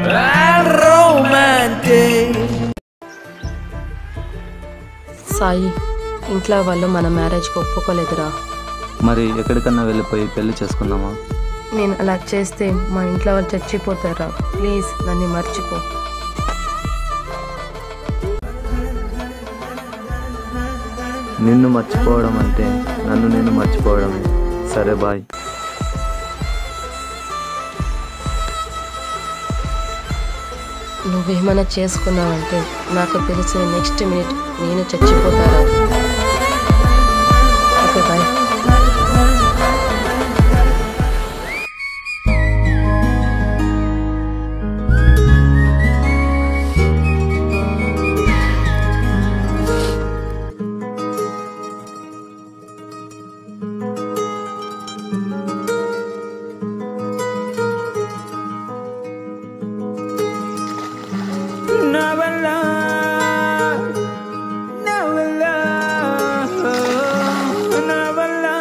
and romantic. Sai ఇంట్లో వాళ్ళు మన మ్యారేజ్కి ఒప్పుకోలేదురా మరి ఎక్కడికన్నా వెళ్ళిపోయి పెళ్లి చేసుకుందామా నేను అలా చేస్తే మా ఇంట్లో వాళ్ళు చచ్చిపోతారా ప్లీజ్ నన్ను మర్చిపో నిన్ను మర్చిపోవడం అంటే నన్ను నేను మర్చిపోవడమే సరే బాయ్ నువ్వేమైనా చేసుకున్నావంటే నాకు తెలిసిన నెక్స్ట్ మినిట్ నేను చచ్చిపోతారా okay bye Navalla, Navalla, Navalla,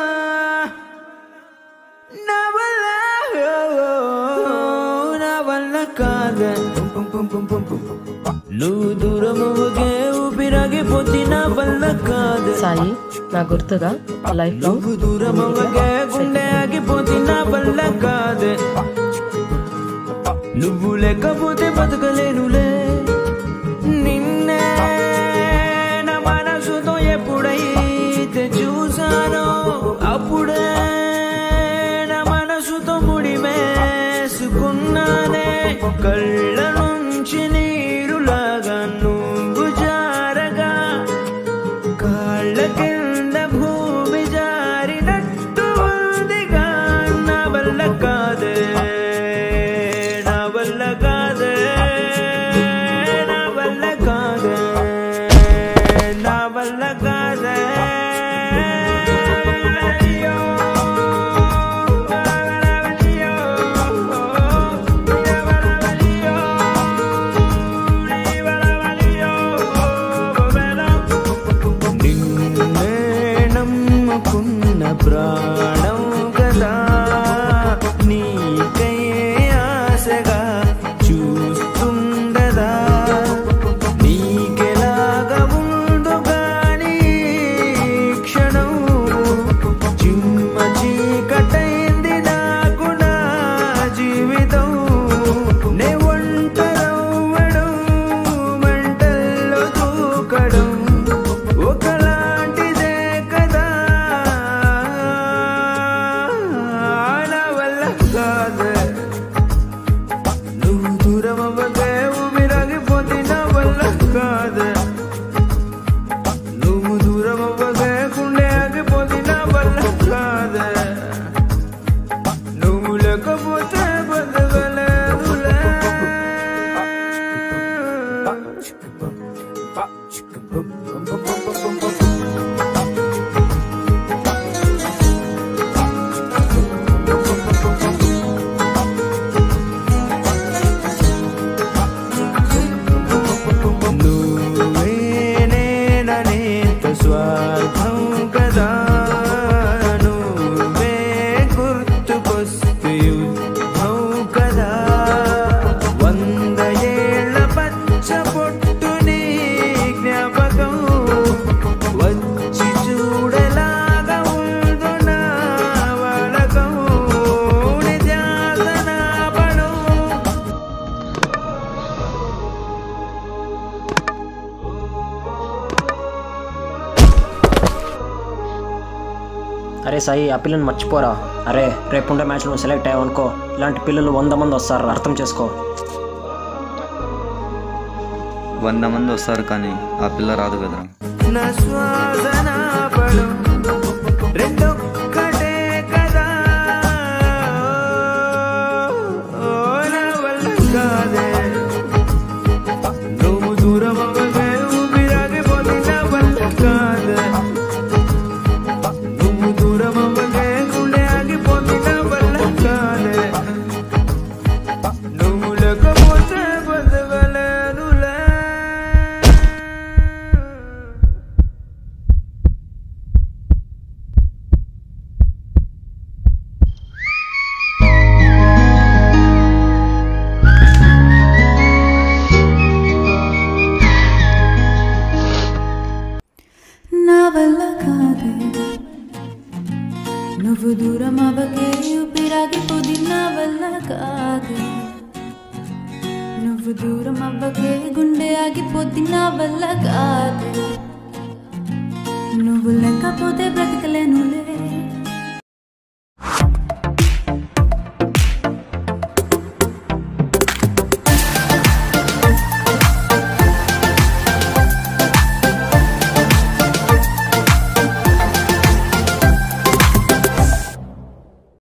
Navalla, Navalla కాదే నువ్వు దూరమవుగే ఊపిరాగిపోతే నా వల్ల కాదు సాయి నా గుర్తుగా లైఫ్ లో నువ్వు దూరమవుగే గుండె ఆగిపోతే నా వల్ల కాదే నువ్వు లేకపోతే బతకలేనులే నిన్నే నా మనసుతో ఎప్పుడైతే చూసానో అప్పుడే నా మనసుతో ముడివేసుకున్నానే కళ్ళ నుంచి నీరులాగా నువ్వు జారగా కాళ్ళ కింద భూమి జారినట్టు ఉందిగా నా వల్ల కాదే నా వల్ల కాదే నా వల్ల కాదే నా వల్ల కాదే అయ్యో, అయ్యో, అయ్యో, నిన్నే నమ్ముకున్న ప్రాణం కదా నీకై ఆశగా చూస్తుండదా నీకెలాగ ఉందో గాని క్షణం చిమ్మ చీకటైంది నాకు నా జీవితం నే ఒంటరవ్వడం మంటల్లో దూకడం ఒకలాంటిదే కదా నా వల్ల కాదే నువ్వు దూరం అవ్వకే ఊపిరాగిపోతే నా వల్ల కాదే నువ్వు దూరం అవ్వకే గుండె ఆగిపోతే నా వల్ల కాదే నువ్వు లేకపోతే బతకలేదులే నువ్వే నేననేంత స్వార్థం కదా నువ్వే గుర్తుకొస్తే యుద్ధం కదా వంద ఏళ్ళ పచ్చ పొట్టు నీ జ్ఞాపకం వచ్చి చూడలాగా ఉందో నా వాడకం నిజాసన పడం అరే సాయి ఆ పిల్లని మర్చిపోరా అరే రేపుండే మ్యాచ్ నువ్వు సెలెక్ట్ అయ్యావనుకో ఇలాంటి పిల్లలు వంద మంది వస్తారు అర్థం చేసుకో వంద మంది వస్తారు కానీ ఆ పిల్ల రాదు కదరా నా శ్వాసన పడం రెండొక్కటే కదా ఓ నా వల్ల కాదే నువ్వు దూరం అవ్వకే ఊపిరాగిపోతే నా వల్ల కాదే నువ్వు దూరం అవ్వకే గుండె ఆగిపోతే నా వల్ల కాదే నువ్వు లేకపోతే బతకలేనులే వల్ల కాదు నువ్వు దూరం అవ్వకే గుండె ఆగిపోద్ది నా వల్ల కాదు నువ్వు లేకపోతే బ్రతకలేనులే